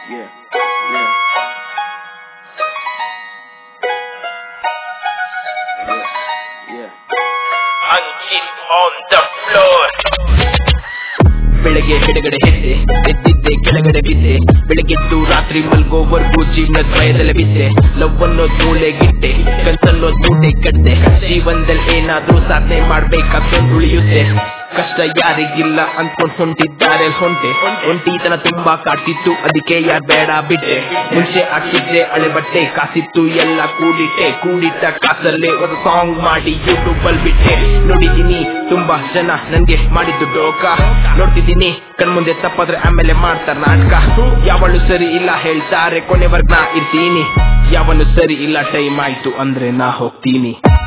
Yeah, yeah. Yeah, yeah. Angin on the floor. ಬೆಳಗ್ಗೆ ಎಡಗಡೆ ಹೆಜ್ಜೆ ಎದ್ದಿದ್ದೆ ಕೆಳಗಡೆ ಬಿದ್ದೆ ಬೆಳಗ್ಗೆದ್ದು ರಾತ್ರಿ ಮಲ್ಗೋವರೆಗೂ ಜೀವನದ ಭಯದಲ್ಲೇ ಬಿದ್ದೆ ಲವ್ ಅನ್ನೋದ್ ಮೂಳೆಗಿಟ್ಟೆ ಕನ್ಸನ್ನೋದ್ ಮೂಟೆ ಕಟ್ಟೆ ಜೀವನದಲ್ಲಿ ಏನಾದ್ರೂ ಸಾಧನೆ ಮಾಡ್ಬೇಕಾಗ್ತಂದ್ ಉಳಿಯುತ್ತೆ ಕಷ್ಟ ಯಾರಿಗಿಲ್ಲ ಅನ್ಕೊಂಡ್ ಹೊಂಟಿದ್ದಾರೆ ಹೊಂಟೆ ಒಂಟಿತನ ತುಂಬಾ ಕಾಡ್ತಿತ್ತು ಅದಕ್ಕೆ ಯಾರ್ ಬೇಡ ಬಿಟ್ಟೆ ಮುಂಚೆ ಹಾಕಿದ್ದೆ ಹಳೆ ಬಟ್ಟೆ ಕಾಸಿತ್ತು ಎಲ್ಲ ಕೂಡಿಟ್ಟೆ ಕೂಡಿಟ್ಟ ಕಾಸಲ್ಲೇ ಒಂದು ಸಾಂಗ್ ಮಾಡಿ ಯೂಟ್ಯೂಬ್ ಅಲ್ಲಿ ಬಿಟ್ಟೆ ನೋಡಿದೀನಿ ತುಂಬಾ ಜನ ನನ್ಗೆ ಮಾಡಿದ್ದು ಡೋಕ ನೋಡ್ತಿದ್ದೀನಿ ಕಣ್ಮುಂದೆ ತಪ್ಪಾದ್ರೆ ಆಮೇಲೆ ಮಾಡ್ತಾರ ನಾಟಕ ಯಾವಳು ಸರಿ ಇಲ್ಲ ಹೇಳ್ತಾರೆ ಕೊನೆವರ್ಗ ನಾ ಇರ್ತೀನಿ ಯಾವನು ಸರಿ ಇಲ್ಲ ಟೈಮ್ ಆಯ್ತು ಅಂದ್ರೆ ನಾ ಹೋಗ್ತೀನಿ